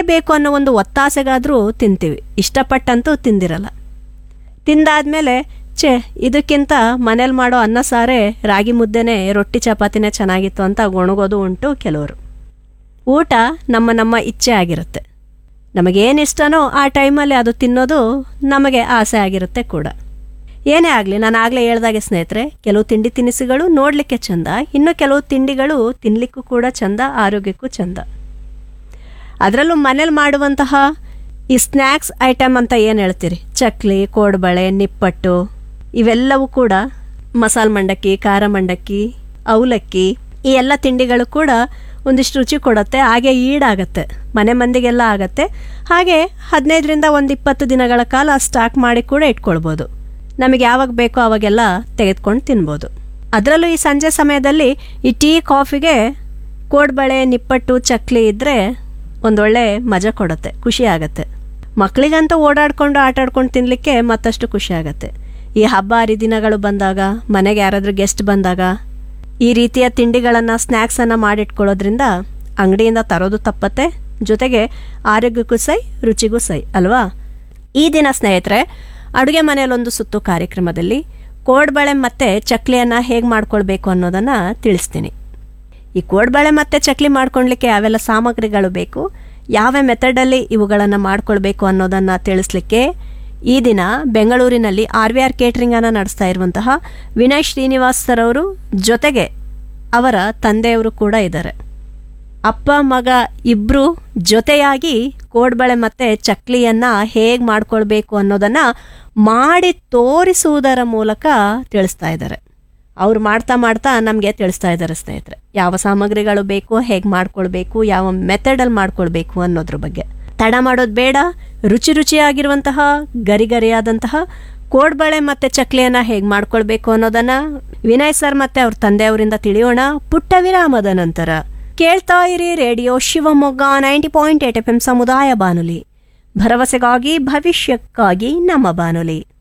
ಬೇಕು ಅನ್ನೋ ಒಂದು ಒತ್ತಾಸೆಗಾದರೂ ತಿಂತೀವಿ ಇಷ್ಟಪಟ್ಟಂತೂ ತಿಂದಿರಲ್ಲ ತಿಂದಾದ್ಮೇಲೆ ಛೇ ಇದಕ್ಕಿಂತ ಮನೇಲಿ ಮಾಡೋ ಅನ್ನ ಸಾರೇ ರಾಗಿ ಮುದ್ದೆನೇ ರೊಟ್ಟಿ ಚಪಾತಿನೇ ಚೆನ್ನಾಗಿತ್ತು ಅಂತ ಗೊಣಗೋದು ಉಂಟು ಕೆಲವರು ಊಟ ನಮ್ಮ ನಮ್ಮ ಇಚ್ಛೆ ಆಗಿರುತ್ತೆ ನಮಗೇನು ಇಷ್ಟನೋ ಆ ಟೈಮಲ್ಲಿ ಅದು ತಿನ್ನೋದು ನಮಗೆ ಆಸೆ ಆಗಿರುತ್ತೆ ಕೂಡ ಏನೇ ಆಗಲಿ ನಾನು ಆಗಲೇ ಹೇಳ್ದಾಗೆ ಸ್ನೇಹಿತರೆ ಕೆಲವು ತಿಂಡಿ ತಿನಿಸುಗಳು ನೋಡಲಿಕ್ಕೆ ಚಂದ ಇನ್ನು ಕೆಲವು ತಿಂಡಿಗಳು ತಿನ್ನಲಿಕ್ಕೂ ಕೂಡ ಚಂದ ಆರೋಗ್ಯಕ್ಕೂ ಚಂದ ಅದರಲ್ಲೂ ಮನೇಲಿ ಮಾಡುವಂತಹ ಈ ಸ್ನ್ಯಾಕ್ಸ್ ಐಟಮ್ ಅಂತ ಏನು ಹೇಳ್ತೀರಿ ಚಕ್ಲಿ ಕೋಡ್ಬಳೆ ನಿಪ್ಪಟ್ಟು ಇವೆಲ್ಲವೂ ಕೂಡ ಮಸಾಲೆ ಮಂಡಕ್ಕಿ ಖಾರ ಮಂಡಕ್ಕಿ ಅವಲಕ್ಕಿ ಈ ಎಲ್ಲ ತಿಂಡಿಗಳು ಕೂಡ ಒಂದಿಷ್ಟು ರುಚಿ ಕೊಡುತ್ತೆ ಹಾಗೆ ಈಡಾಗತ್ತೆ ಮನೆ ಮಂದಿಗೆಲ್ಲ ಆಗತ್ತೆ ಹಾಗೆ ಹದಿನೈದರಿಂದ ಒಂದು ಇಪ್ಪತ್ತು ದಿನಗಳ ಕಾಲ ಸ್ಟಾಕ್ ಮಾಡಿ ಕೂಡ ಇಟ್ಕೊಳ್ಬೋದು ನಮಗೆ ಯಾವಾಗ ಬೇಕೋ ಅವಾಗೆಲ್ಲ ತೆಗೆದುಕೊಂಡು ತಿನ್ಬೋದು ಅದರಲ್ಲೂ ಈ ಸಂಜೆ ಸಮಯದಲ್ಲಿ ಈ ಟೀ ಕಾಫಿಗೆ ಕೋಡ್ಬಳೆ ನಿಪ್ಪಟ್ಟು ಚಕ್ಲಿ ಇದ್ದರೆ ಒಂದೊಳ್ಳೆ ಮಜಾ ಕೊಡುತ್ತೆ ಖುಷಿ ಆಗತ್ತೆ ಮಕ್ಕಳಿಗಂತೂ ಓಡಾಡ್ಕೊಂಡು ಆಟಾಡ್ಕೊಂಡು ತಿನ್ನಲಿಕ್ಕೆ ಮತ್ತಷ್ಟು ಖುಷಿ ಆಗತ್ತೆ ಈ ಹಬ್ಬ ಹರಿದಿನಗಳು ಬಂದಾಗ ಮನೆಗೆ ಯಾರಾದರೂ ಗೆಸ್ಟ್ ಬಂದಾಗ ಈ ರೀತಿಯ ತಿಂಡಿಗಳನ್ನು ಸ್ನ್ಯಾಕ್ಸನ್ನು ಮಾಡಿಟ್ಕೊಳ್ಳೋದ್ರಿಂದ ಅಂಗಡಿಯಿಂದ ತರೋದು ತಪ್ಪತ್ತೆ ಜೊತೆಗೆ ಆರೋಗ್ಯಕ್ಕೂ ಸೈ ರುಚಿಗೂ ಸೈ ಅಲ್ವಾ ಈ ದಿನ ಸ್ನೇಹಿತರೆ ಅಡುಗೆ ಮನೆಯಲ್ಲೊಂದು ಸುತ್ತು ಕಾರ್ಯಕ್ರಮದಲ್ಲಿ ಕೋಡ್ಬಳೆ ಮತ್ತು ಚಕ್ಲಿಯನ್ನು ಹೇಗೆ ಮಾಡ್ಕೊಳ್ಬೇಕು ಅನ್ನೋದನ್ನು ತಿಳಿಸ್ತೀನಿ ಈ ಕೋಡ್ಬಳೆ ಮತ್ತು ಚಕ್ಲಿ ಮಾಡ್ಕೊಳ್ಲಿಕ್ಕೆ ಯಾವೆಲ್ಲ ಸಾಮಗ್ರಿಗಳು ಬೇಕು ಯಾವ ಮೆಥಡಲ್ಲಿ ಇವುಗಳನ್ನು ಮಾಡ್ಕೊಳ್ಬೇಕು ಅನ್ನೋದನ್ನು ತಿಳಿಸ್ಲಿಕ್ಕೆ ಈ ದಿನ ಬೆಂಗಳೂರಿನಲ್ಲಿ ಆರ್ ವಿ ಆರ್ ಕೇಟ್ರಿಂಗನ್ನು ನಡೆಸ್ತಾ ಇರುವಂತಹ ವಿನಯ್ ಶ್ರೀನಿವಾಸ್ ಸರ್ ಅವರು ಜೊತೆಗೆ ಅವರ ತಂದೆಯವರು ಕೂಡ ಇದ್ದಾರೆ ಅಪ್ಪ ಮಗ ಇಬ್ಬರು ಜೊತೆಯಾಗಿ ಕೋಡ್ಬಳೆ ಮತ್ತು ಚಕ್ಲಿಯನ್ನು ಹೇಗೆ ಮಾಡ್ಕೊಳ್ಬೇಕು ಅನ್ನೋದನ್ನು ಮಾಡಿ ತೋರಿಸುವುದರ ಮೂಲಕ ತಿಳಿಸ್ತಾ ಇದ್ದಾರೆ ಅವ್ರು ಮಾಡ್ತಾ ಮಾಡ್ತಾ ನಮಗೆ ತಿಳಿಸ್ತಾ ಇದ್ದಾರೆ ಸ್ನೇಹಿತರೆ ಯಾವ ಸಾಮಗ್ರಿಗಳು ಬೇಕು ಹೇಗೆ ಮಾಡ್ಕೊಳ್ಬೇಕು ಯಾವ ಮೆಥಡಲ್ಲಿ ಮಾಡ್ಕೊಳ್ಬೇಕು ಅನ್ನೋದ್ರ ಬಗ್ಗೆ ತಡ ಮಾಡೋದು ಬೇಡ ರುಚಿ ರುಚಿಯಾಗಿರುವಂತಹ ಗರಿ ಗರಿಯಾದಂತಹ ಕೋಡ್ಬಳೆ ಮತ್ತು ಚಕ್ಲಿಯನ್ನು ಹೇಗೆ ಮಾಡ್ಕೊಳ್ಬೇಕು ಅನ್ನೋದನ್ನ ವಿನಯ್ ಸರ್ ಮತ್ತೆ ಅವ್ರ ತಂದೆಯವರಿಂದ ತಿಳಿಯೋಣ ಪುಟ್ಟ ವಿರಾಮದ ನಂತರ ಕೇಳ್ತಾ ಇರಿ radio Shivamogga ninety point eight F M ಸಮುದಾಯ ಬಾನುಲಿ ಭರವಸೆಗಾಗಿ ಭವಿಷ್ಯಕ್ಕಾಗಿ ನಮ್ಮ ಬಾನುಲಿ